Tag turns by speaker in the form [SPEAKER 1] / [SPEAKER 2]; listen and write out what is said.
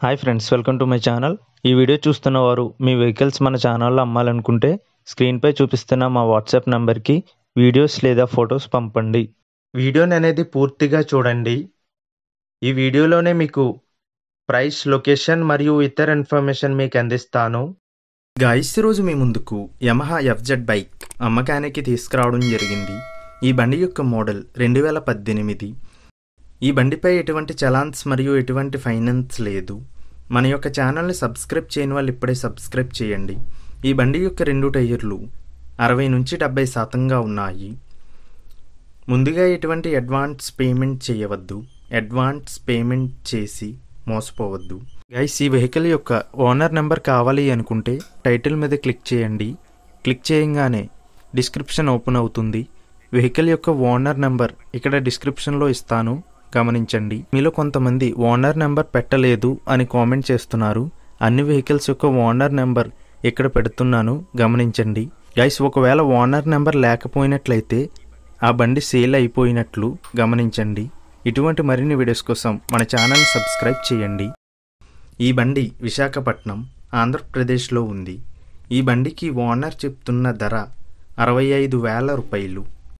[SPEAKER 1] hi friends welcome to my channel ఈ video చూస్తున్న వారు మీ వెహికల్స్ మన ఛానల్లో అమ్మాలనుకుంటే స్క్రీన్పై చూపిస్తున్న మా వాట్సాప్ నంబర్కి వీడియోస్ లేదా ఫొటోస్ పంపండి వీడియోని అనేది పూర్తిగా చూడండి ఈ వీడియోలోనే మీకు ప్రైస్ లొకేషన్ మరియు ఇతర ఇన్ఫర్మేషన్ మీకు అందిస్తాను
[SPEAKER 2] గాయస్ రోజు మీ ముందుకు యమహా ఎఫ్జెడ్ బైక్ అమ్మకానికి తీసుకురావడం జరిగింది ఈ బండి యొక్క మోడల్ రెండు వేల పద్దెనిమిది ఈ బండిపై ఎటువంటి చలాన్స్ మరియు ఎటువంటి ఫైనాన్స్ లేదు మన యొక్క ఛానల్ని సబ్స్క్రైబ్ చేయని వాళ్ళు ఇప్పుడే సబ్స్క్రైబ్ చేయండి ఈ బండి యొక్క రెండు టైర్లు అరవై నుంచి డెబ్బై శాతంగా ఉన్నాయి ముందుగా ఎటువంటి అడ్వాన్స్ పేమెంట్ చేయవద్దు అడ్వాన్స్ పేమెంట్ చేసి మోసపోవద్దు గైస్ ఈ వెహికల్ యొక్క ఓనర్ నెంబర్ కావాలి అనుకుంటే టైటిల్ మీద క్లిక్ చేయండి క్లిక్ చేయంగానే డిస్క్రిప్షన్ ఓపెన్ అవుతుంది వెహికల్ యొక్క ఓనర్ నెంబర్ ఇక్కడ డిస్క్రిప్షన్లో ఇస్తాను గమనించండి మీలో కొంతమంది ఓనర్ నెంబర్ పెట్టలేదు అని కామెంట్ చేస్తున్నారు అన్ని వెహికల్స్ యొక్క ఓనర్ నెంబర్ ఇక్కడ పెడుతున్నాను గమనించండి గైస్ ఒకవేళ ఓనర్ నెంబర్ లేకపోయినట్లయితే ఆ బండి సేల్ అయిపోయినట్లు గమనించండి ఇటువంటి మరిన్ని వీడియోస్ కోసం మన ఛానల్ సబ్స్క్రైబ్ చేయండి ఈ బండి విశాఖపట్నం ఆంధ్రప్రదేశ్లో ఉంది ఈ బండికి ఓనర్ చెప్తున్న ధర అరవై ఐదు వేల రూపాయలు